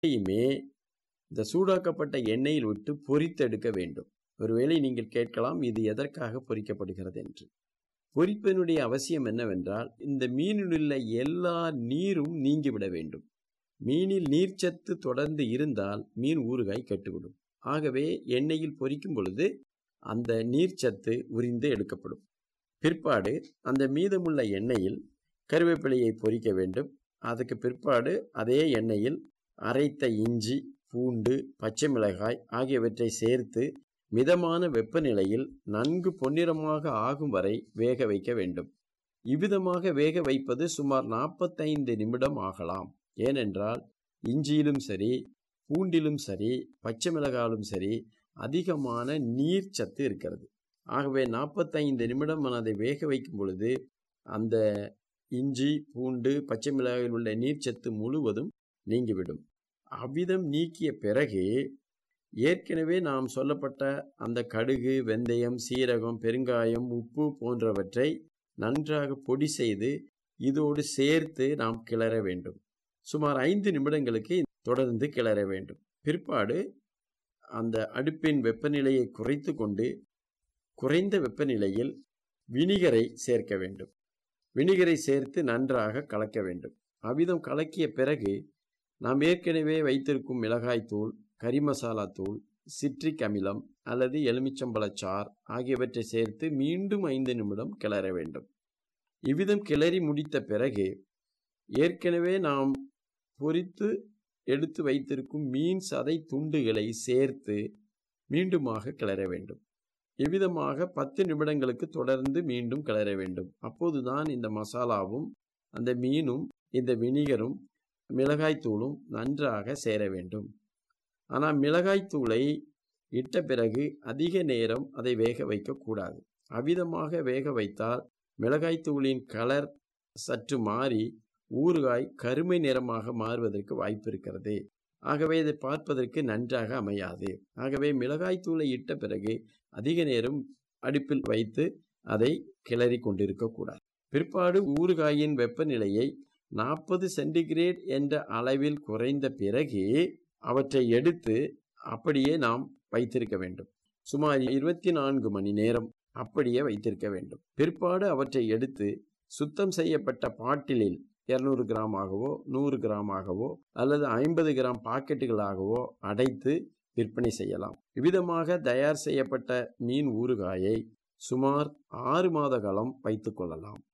எதையுமே இந்த சூடாக்கப்பட்ட எண்ணெயில் விட்டு பொரித்தெடுக்க வேண்டும் ஒருவேளை நீங்கள் கேட்கலாம் இது எதற்காக பொரிக்கப்படுகிறது என்று பொரிப்பதனுடைய அவசியம் என்னவென்றால் இந்த மீனில் உள்ள எல்லா நீரும் நீங்கிவிட வேண்டும் மீனில் நீர்ச்சத்து தொடர்ந்து இருந்தால் மீன் ஊறுகாய் கெட்டுவிடும் ஆகவே எண்ணெயில் பொரிக்கும் பொழுது அந்த நீர்ச்சத்து உரிந்து எடுக்கப்படும் பிற்பாடு அந்த மீதமுள்ள எண்ணெயில் கருவேப்பிலையை பொரிக்க வேண்டும் அதுக்கு பிற்பாடு அதே எண்ணெயில் அரைத்த இஞ்சி பூண்டு பச்சை மிளகாய் ஆகியவற்றை சேர்த்து மிதமான வெப்பநிலையில் நன்கு பொன்னிறமாக ஆகும் வரை வேக வைக்க வேண்டும் இவ்விதமாக வேக வைப்பது சுமார் நாற்பத்தைந்து நிமிடம் ஆகலாம் ஏனென்றால் இஞ்சியிலும் சரி பூண்டிலும் சரி பச்சை மிளகாலும் சரி அதிகமான நீர் சத்து இருக்கிறது ஆகவே நாற்பத்தைந்து நிமிடம் அதை வேக வைக்கும் பொழுது அந்த இஞ்சி பூண்டு பச்சை மிளகாயில் உள்ள நீர்ச்சத்து முழுவதும் நீங்கிவிடும் அவ்விதம் நீக்கிய பிறகு ஏற்கனவே நாம் சொல்லப்பட்ட அந்த கடுகு வெந்தயம் சீரகம் பெருங்காயம் உப்பு போன்றவற்றை நன்றாக பொடி செய்து இதோடு சேர்த்து நாம் கிளற வேண்டும் சுமார் ஐந்து நிமிடங்களுக்கு தொடர்ந்து கிளற வேண்டும் பிற்பாடு அந்த அடுப்பின் வெப்பநிலையை குறைத்து கொண்டு குறைந்த வெப்பநிலையில் வினிகரை சேர்க்க வேண்டும் வினிகரை சேர்த்து நன்றாக கலக்க வேண்டும் அவ்விதம் கலக்கிய பிறகு நாம் ஏற்கனவே வைத்திருக்கும் மிளகாய்த்தூள் கறி மசாலா தூள் சிட்ரிக் அமிலம் அல்லது எலுமிச்சம்பழச்சார் ஆகியவற்றை சேர்த்து மீண்டும் ஐந்து நிமிடம் கிளற வேண்டும் இவ்விதம் கிளறி முடித்த பிறகு ஏற்கனவே நாம் பொரித்து எடுத்து வைத்திருக்கும் மீன் சதை துண்டுகளை சேர்த்து மீண்டுமாக கிளற வேண்டும் இவ்விதமாக பத்து நிமிடங்களுக்கு தொடர்ந்து மீண்டும் கிளற வேண்டும் அப்போதுதான் இந்த மசாலாவும் அந்த மீனும் இந்த வினிகரும் மிளகாய்த்தூளும் நன்றாக சேர வேண்டும் ஆனால் மிளகாய்த்தூளை இட்ட பிறகு அதிக நேரம் அதை வேக வைக்கக்கூடாது அவ்விதமாக வேக வைத்தால் மிளகாய்த்தூளின் கலர் சற்று மாறி ஊறுகாய் கருமை நிறமாக மாறுவதற்கு வாய்ப்பு இருக்கிறது ஆகவே இதை பார்ப்பதற்கு நன்றாக அமையாது ஆகவே மிளகாய்த்தூளை இட்ட பிறகு அதிக நேரம் அடுப்பில் வைத்து அதை கிளறி கொண்டிருக்கக்கூடாது பிற்பாடு ஊறுகாயின் வெப்பநிலையை நாற்பது சென்டிகிரேட் என்ற அளவில் குறைந்த பிறகு அவற்றை எடுத்து அப்படியே நாம் வைத்திருக்க வேண்டும் சுமார் இருபத்தி நான்கு மணி நேரம் அப்படியே வைத்திருக்க வேண்டும் பிற்பாடு அவற்றை எடுத்து சுத்தம் செய்யப்பட்ட பாட்டிலில் இருநூறு கிராம் ஆகவோ நூறு கிராம் ஆகவோ அல்லது ஐம்பது கிராம் பாக்கெட்டுகளாகவோ அடைத்து விற்பனை செய்யலாம் இவ்விதமாக தயார் செய்யப்பட்ட மீன் ஊறுகாயை சுமார் ஆறு மாத காலம் வைத்துக் கொள்ளலாம்